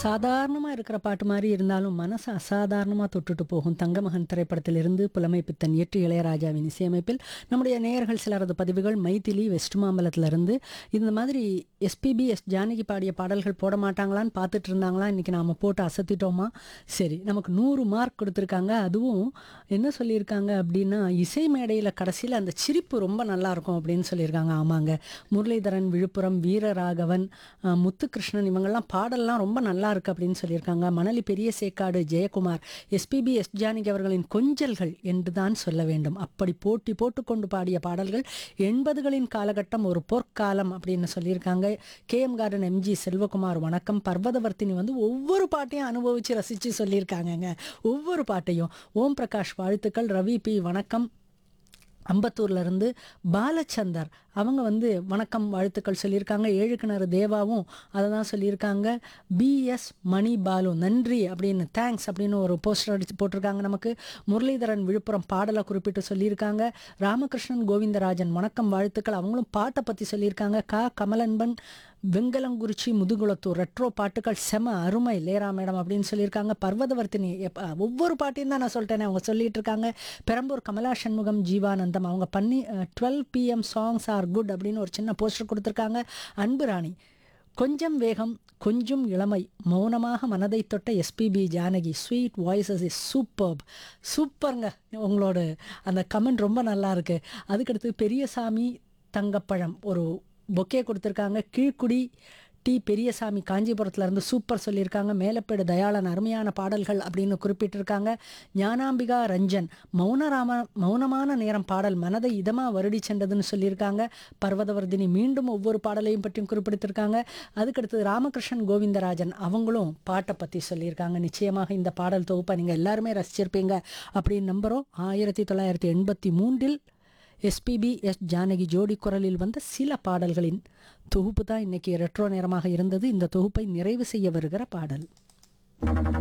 சாதாரணமாக இருக்கிற பாட்டு மாதிரி இருந்தாலும் மனசை அசாதாரணமாக தொட்டுட்டு போகும் தங்கமகன் திரைப்படத்திலிருந்து புலமை பித்தன் இயற்றி இளையராஜாவின் இசையமைப்பில் நம்முடைய நேயர்கள் சிலரது பதிவுகள் மைதிலி வெஸ்ட் மாம்பலத்திலிருந்து இந்த மாதிரி எஸ்பிபி எஸ் ஜானகி பாடிய பாடல்கள் போட மாட்டாங்களான்னு பார்த்துட்டு இருந்தாங்களா இன்றைக்கி நாம் போட்டு அசத்திட்டோமா சரி நமக்கு நூறு மார்க் கொடுத்துருக்காங்க அதுவும் என்ன சொல்லியிருக்காங்க அப்படின்னா இசை மேடையில் கடைசியில் அந்த சிரிப்பு ரொம்ப நல்லா இருக்கும் அப்படின்னு சொல்லியிருக்காங்க ஆமாங்க முரளிதரன் விழுப்புரம் வீரராகவன் அஹ், முத்துகிருஷ்ணன் இவங்கெல்லாம் பாடல்லாம் ரொம்ப நல்லா இருக்கு அப்படின்னு சொல்லியிருக்காங்க மணலி பெரிய சேக்காடு ஜெயக்குமார் எஸ்பிபி எஸ் ஜானகி அவர்களின் கொஞ்சல்கள் என்று தான் சொல்ல வேண்டும் அப்படி போட்டி போட்டுக்கொண்டு பாடிய பாடல்கள் எண்பதுகளின் காலகட்டம் ஒரு பொற்காலம் அப்படின்னு சொல்லியிருக்காங்க K M garden MG Selvakumar வணக்கம் பர்வதவர்த்தினி வந்து ஒவ்வொரு பாட்டையும் அனுபவித்து ரசித்து சொல்லியிருக்காங்கங்க ஒவ்வொரு பாட்டையும் ஓம் பிரகாஷ் வாழ்த்துக்கள் ரவி பி வணக்கம் அம்பத்தூர்ல இருந்து பாலச்சந்தர் அவங்க வந்து வணக்கம் வாழ்த்துக்கள் சொல்லியிருக்காங்க ஏழு கிணறு தேவாவும் அதை தான் சொல்லியிருக்காங்க பிஎஸ் மணி பாலு நன்றி அப்படின்னு தேங்க்ஸ் அப்படின்னு ஒரு போஸ்டர் அடிச்சு போட்டிருக்காங்க நமக்கு முரளிதரன் விழுப்புரம் பாடலை குறிப்பிட்டு சொல்லியிருக்காங்க ராமகிருஷ்ணன் கோவிந்தராஜன் வணக்கம் வாழ்த்துக்கள் அவங்களும் பாட்டை பற்றி சொல்லியிருக்காங்க கா கமலன்பன் வெங்கலங்குறிச்சி முதுகுளத்தூர் ரெட்ரோ பாட்டுகள் செம அருமை லேரா மேடம் அப்படின்னு சொல்லியிருக்காங்க பர்வதவர்த்தினி எப்ப- ஒவ்வொரு பாட்டையும் தான் நான் சொல்லிட்டேனே அவங்க சொல்லிட்டு இருக்காங்க பெரம்பூர் கமலா சண்முகம் ஜீவானந்தம் அவங்க பண்ணி twelve PM songs are good அப்படின்னு ஒரு சின்ன போஸ்டர் கொடுத்துருக்காங்க அன்பு ராணி கொஞ்சம் வேகம் கொஞ்சம் இளமை மௌனமாக மனதை தொட்ட SPB Janaki sweet voices is superb சூப்பருங்க உங்களோட அந்த கமெண்ட் ரொம்ப நல்லா இருக்கு அதுக்கடுத்து பெரியசாமி தங்கப்பழம் ஒரு பொக்கே கொடுத்துருக்காங்க கீழ்க்குடி டி பெரியசாமி காஞ்சிபுரத்துல இருந்து சூப்பர் சொல்லியிருக்காங்க மேலப்பேடு தயாளன் அருமையான பாடல்கள் அப்படின்னு குறிப்பிட்டிருக்காங்க ஞானாம்பிகா ரஞ்சன் மௌனராம மௌனமான நேரம் பாடல் மனதை இதமா வருடி சென்றதுன்னு சொல்லியிருக்காங்க பர்வதவர்தினி மீண்டும் ஒவ்வொரு பாடலையும் பற்றியும் குறிப்பிட்டிருக்காங்க அதுக்கடுத்து ராமகிருஷ்ணன் கோவிந்தராஜன் அவங்களும் பாட்டை பற்றி சொல்லியிருக்காங்க நிச்சயமாக இந்த பாடல் தொகுப்பை நீங்கள் எல்லாருமே ரசிச்சிருப்பீங்க அப்படின்னு நம்புகிறோம் ஆயிரத்தி தொள்ளாயிரத்தி எண்பத்தி மூன்றில் எஸ்பிபி எஸ் ஜானகி ஜோடி குரலில் வந்த சில பாடல்களின் தொகுப்பு தான் இன்னைக்கு ரெட்ரோ நேரமாக இருந்தது இந்த தொகுப்பை நிறைவு செய்ய வருகிற பாடல்